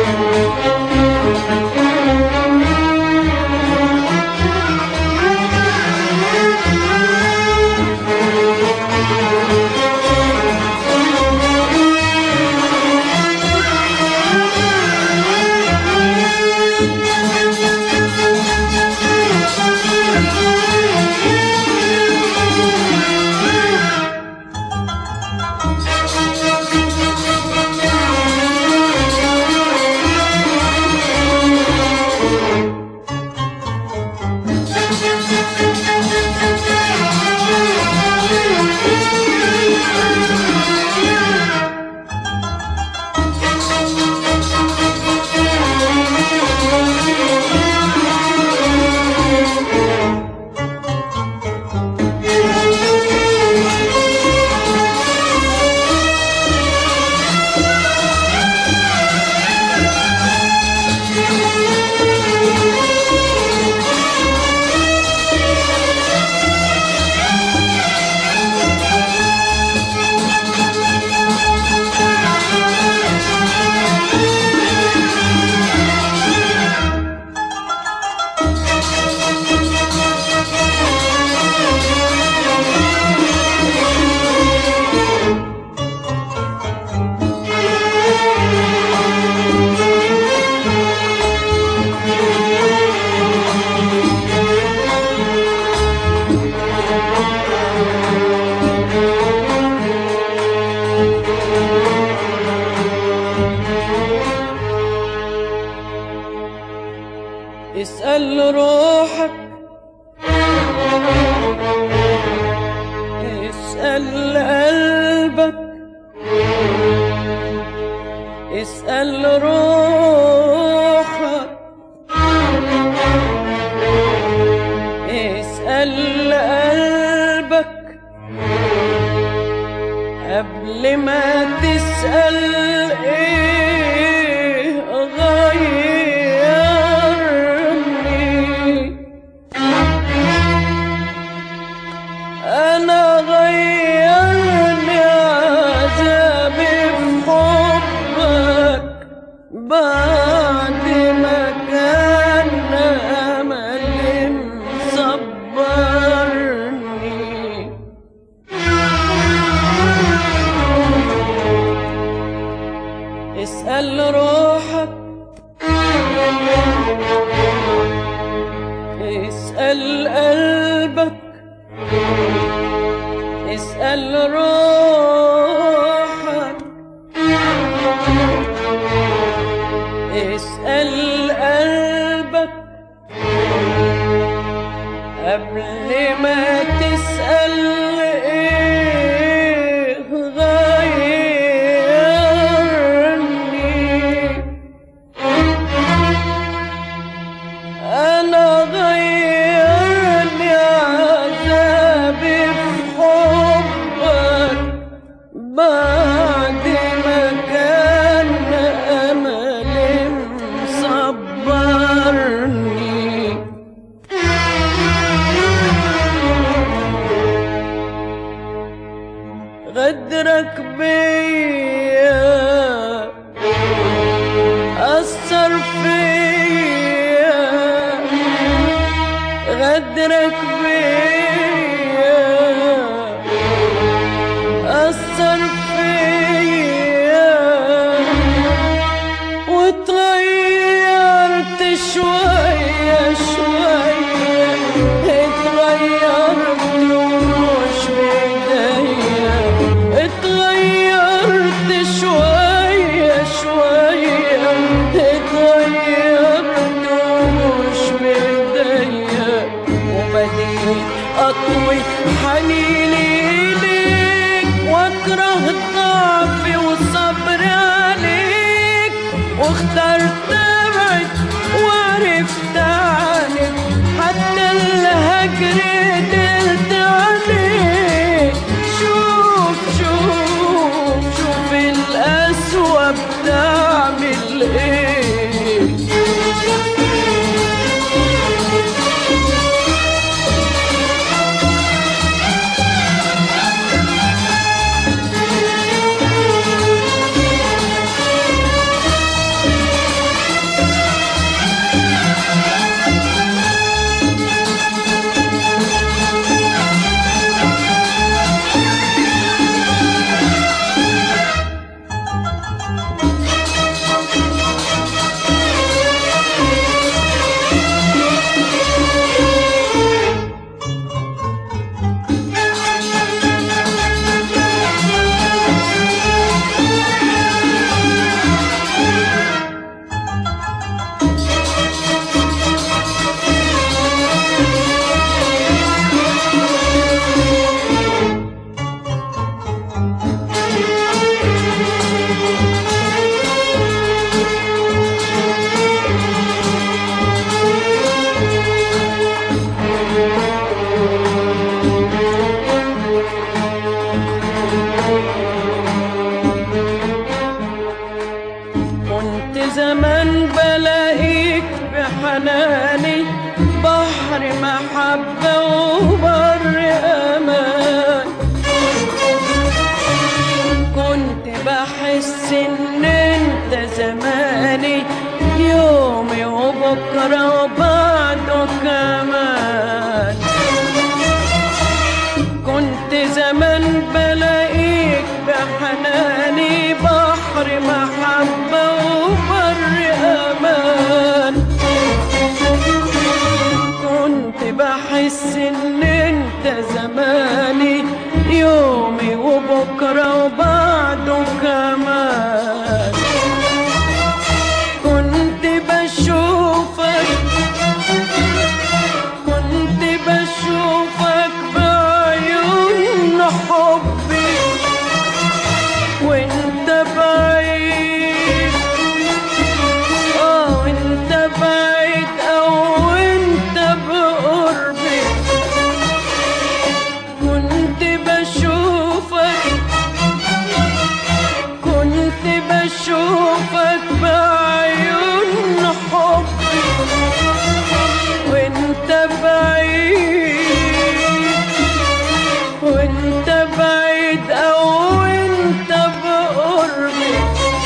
اسأل روحك اسأل قلبك اسأل روحك اسأل قلبك قبل ما تسأل ايه غيرني انا غيرني عذابي في حبك بعد ما كان املي مصبرني اسأل روحك اسأل قلبك اسأل روحك اسأل قلبك قبل ما تسأل ايه غيرني انا غيرني عذابي في حبك بعد ما كان املي مصبرني غدرك بيا أثر فيا غدرك بيا أثر فيا وتغيرت شوية شوية اتغيرت ومش بإيديا اتغيرت شوية شوية اتغيرت ومش بإيديا وبديت أطوي حنيني إليك واكره ضعفي وصبري عليك واخترت ابعد وعرفت عنك حتى الهجر قدرت عليك شوف شوف شوف القسوة بتعمل ايه كنت زمان بلاقيك بحناني بحر محبة وبر أمان كنت بحس إن أنت زماني يومي وبكرة وبعده كمان كنت زمان بلاقيك بحناني بحر محبة وبر أمان كنت بحس إن أنت زماني يومي وبكرة وبعده كمان كنت بشوفك كنت بشوفك بعيون حبي وانت بعيد اه وانت بعيد او انت بقربي كنت بشوفك كنت بشوفك بعيون حبي وانت بعيد وانت بعيد او انت بقربي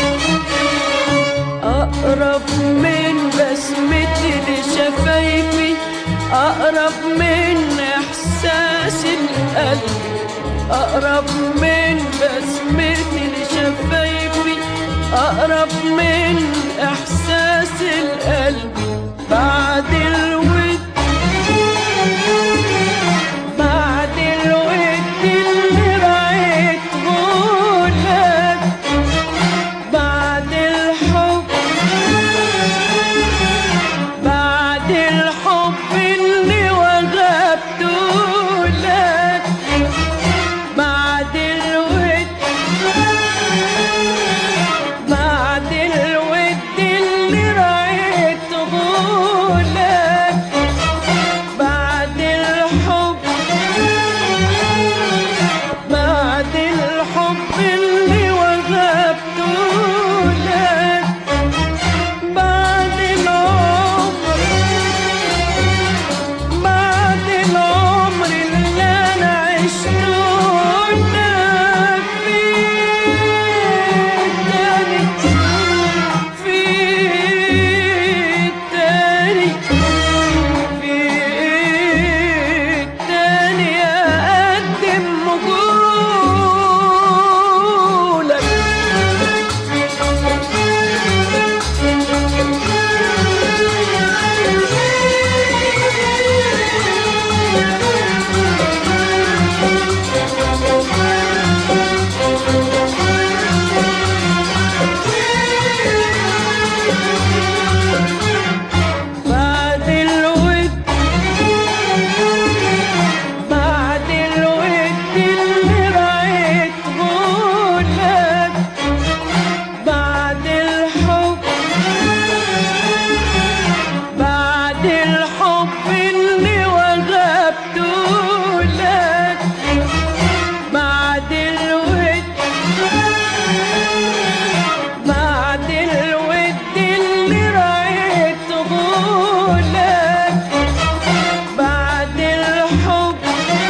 اقرب من بسمتي لشفايفي اقرب من احساس القلب اقرب من بسمتي لشفايفي اقرب من احساس القلب بعد الود بعد الود اللي رأيته لك بعد الحب بعد الحب اللي وجبته لك بعد الود بعد الود اللي رأيته لك بعد الحب بعد الحب اللي وهبته لك بعد العمر بعد العمر اللي انا عشته لك في تاني في تاني في تاني اقدم مجهولك بعد الود بعد الود اللي رأيته لك بعد الحب بعد الحب اللي وهبته لك بعد الود بعد الود اللي رأيته لك بعد الحب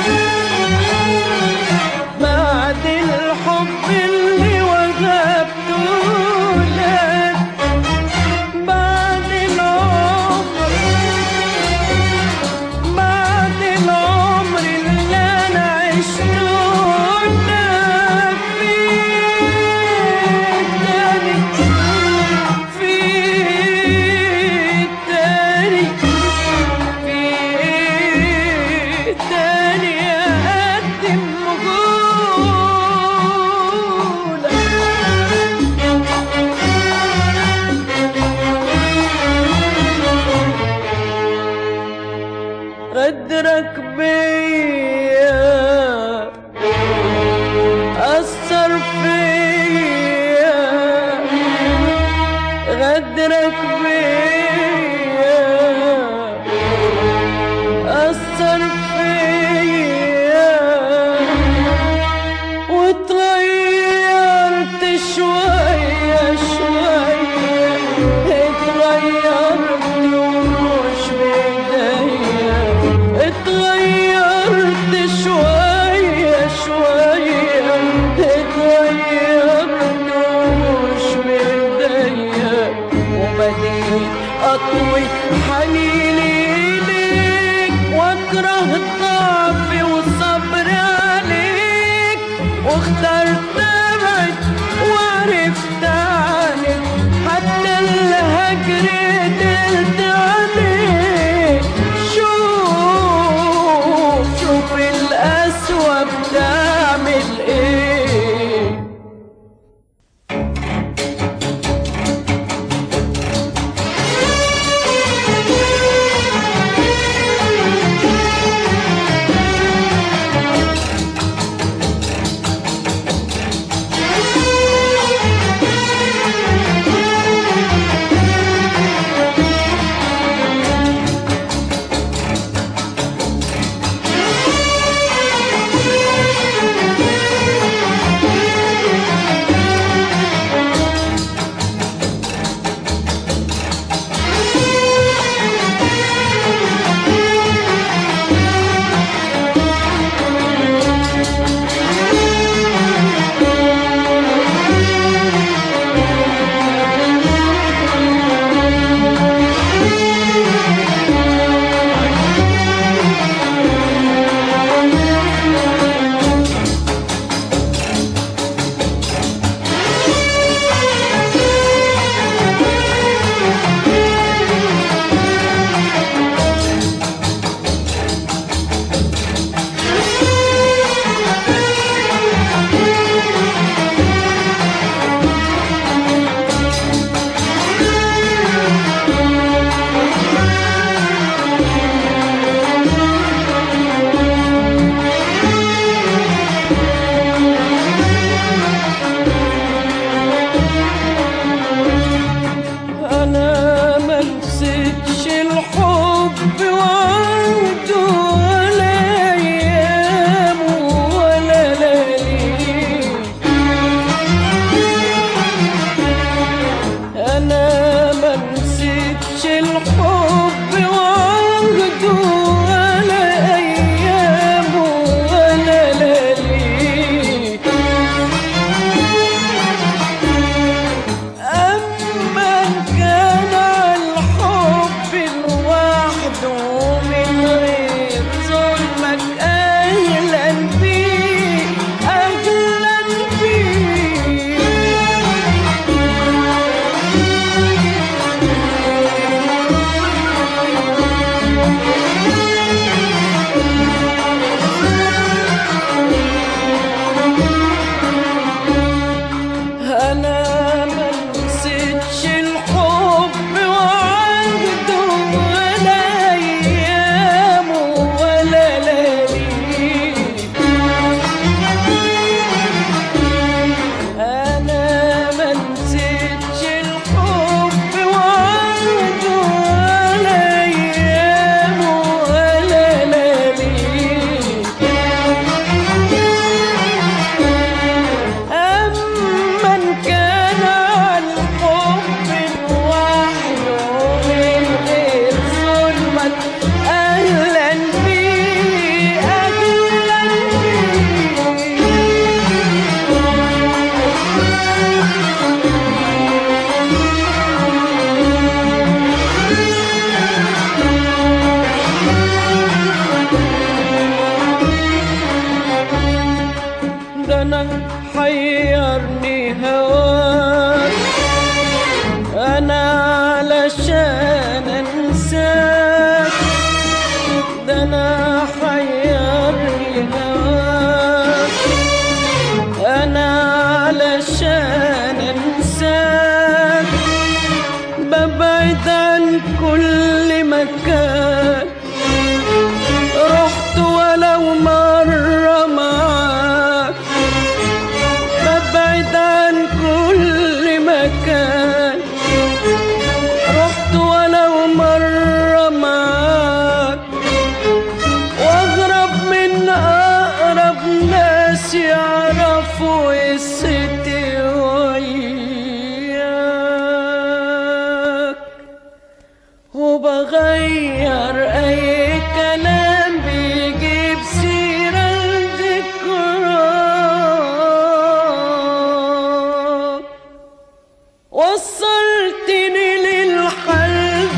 بعد الحب اللي وهبته لك بعد العمر بعد العمر اللي انا عشته لك في تاني في تاني في تاني اقدم مجهولك غدرك بيا أثر فيا غدرك بيا أثر فيا وتغيرت شوية شوية أطوي حنيني ليك واكره ضعفي وصبري عليك واخترت ابعد وعرفت عنك حتى الهجر قدرت عليك شوف شوف القسوة بتعمل ايه انا ما نسيتش الحب وعوده ولا ايامه ولا لياليه انا ما نسيتش الحب وعوده ولا ايامه ولا لياليه أما كان الحب لوحده من غير ظلمك أهلا بيه أهلا بيه أنا ما نسيتش الحب وعهده ولا أيامه ولا لياليه أنا ما نسيتش الحب وعهده ولا أيامه ولا لياليه أمن كان الحب لوحده من غير ظلمك أهلا بيه أهلا بيه ده أنا حيرني هواك أنا علشان أنساك ده أنا حيرني هواك أنا علشان أنساك ببعد عن كل مكان رحت ولو مرة معاك ببعد عن كل مكان رحت ولو مرة معاك واغرب من اقرب ناس يعرفوا قصتي وياك وبغير اي كلام بيجيب سيرة الذكرى وصلتني للحل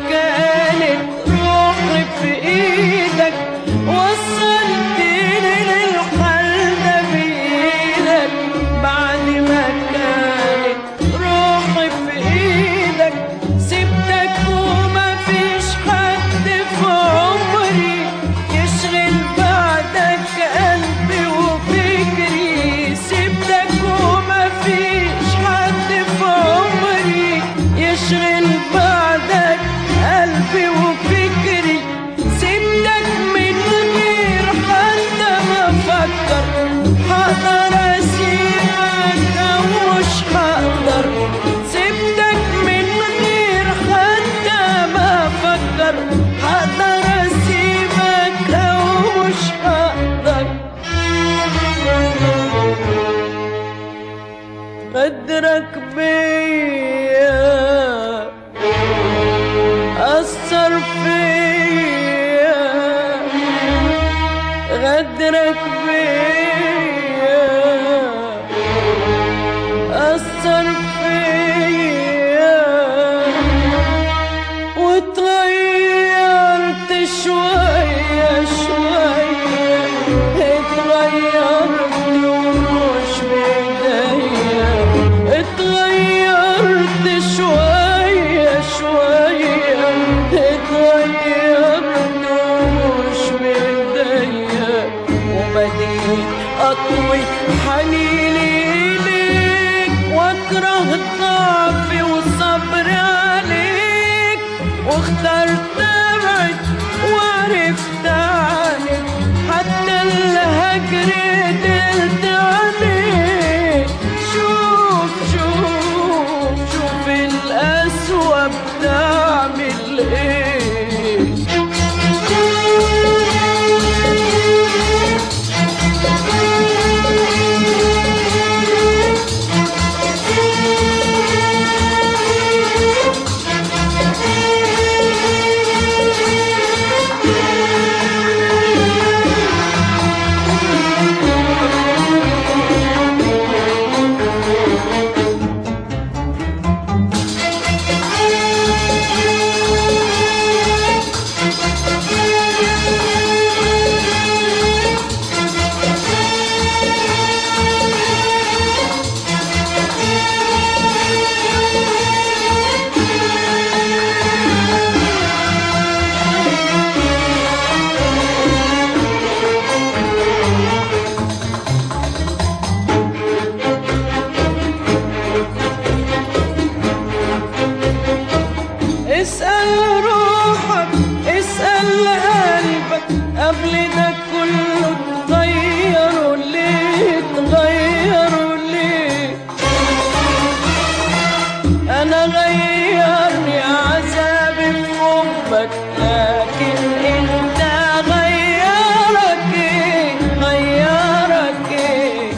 كانت روحي في ايدك وصلتني للحل ده بايدك بعد ما كانت روحي في ايدك سبتك وما فيش حد في عمري يشغل بعدك قلبي وفكري سبتك وما فيش حد في عمري يشغل بعدك قلبي وفكري سبتك من غير حتى ما افكر هقدر اسيبك او مش هقدر سبتك من غير حتى ما افكر هقدر اسيبك او مش هقدر غدرك بيا أثر فيا غدرك بيا أثر فيا وتغيرت شوية شوية اتغيرت ومش بإيديا اتغيرت شوية شوية اتغيرت ومش بإيديا وبديت أطوي حنيني إليك واكره ضعفي وصبري عليك واخترت ابعد وعرفت عنك حتى الهجر قدرت عليك شوف شوف شوف القسوة بتعمل ايه اسأل روحك اسأل قلبك قبل ده كله تغيروا ليه تغيروا ليه انا غيرني عذابي في حبك لكن انت غيرك ايه غيرك ايه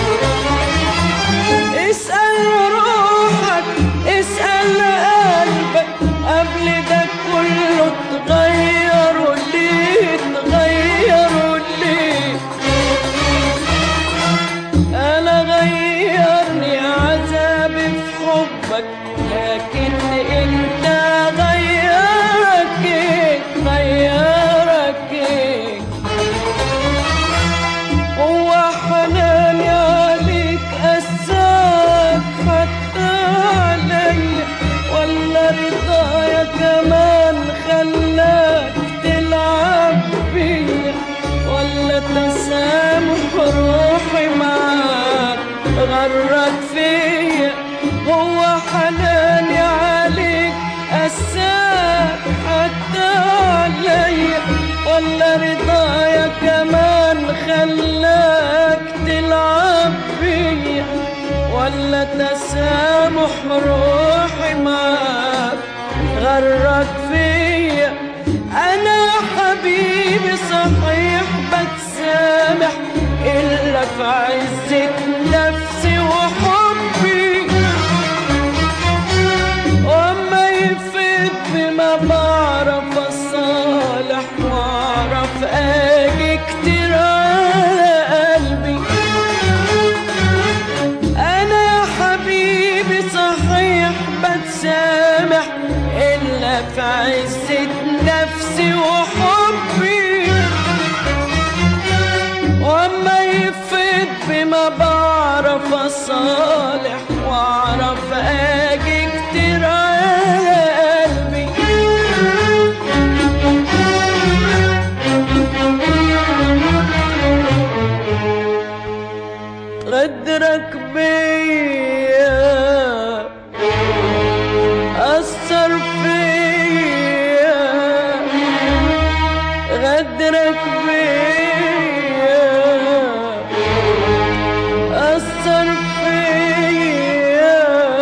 اسأل روحك اسأل قلبك قبل ده كله تغيروا ليه تغيروا ليه انا غيرني عذابي في حبك لكن انت غيرك ايه غيرك ايه هو حناني عليك قساك حتى عليا ولا رضايا كمان خلاك تلعب بيا ولا تسامح روحي معاك غرك فيا هو حناني عليك قساك حتى عليا ولا رضايا كمان خلاك تلعب بيا ولا تسامح روحي معاك غرك فيا انا حبيبي صحيح بتسامح الا في عزة نفسي وحبي وما يفيد بما بعرف اصالح واعرف اجي كتير على قلبي انا يا حبيبي صحيح بتسامح الا في عزة نفسي وحبي وما يفيد بما بعرف اصالح واعرف اجي كتير على قلبي غدرك بيا أثر فيا غدرك بيا أثر فيا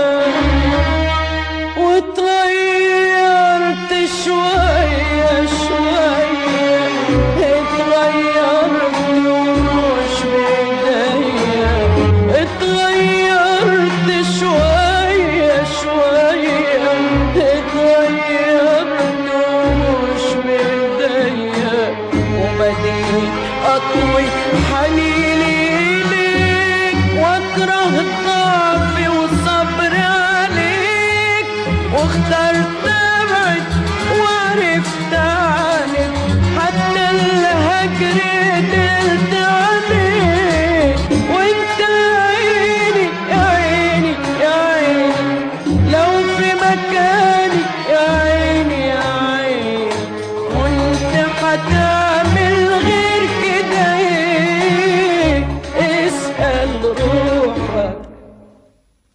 وتغيرت شوية شوية اتغيرت ومش بإيديا اتغيرت شوية شوية اتغيرت ومش بإيديا وبديت أطوي حنيني إليك واكره ضعفي وصبري عليك واخترت ابعد وعرفت عنك حتى الهجر قدرت عليك وانت عيني يا عيني يا عيني لو في مكاني يا عيني يا عيني كنت هتعمل غير كده ايه اسأل روحك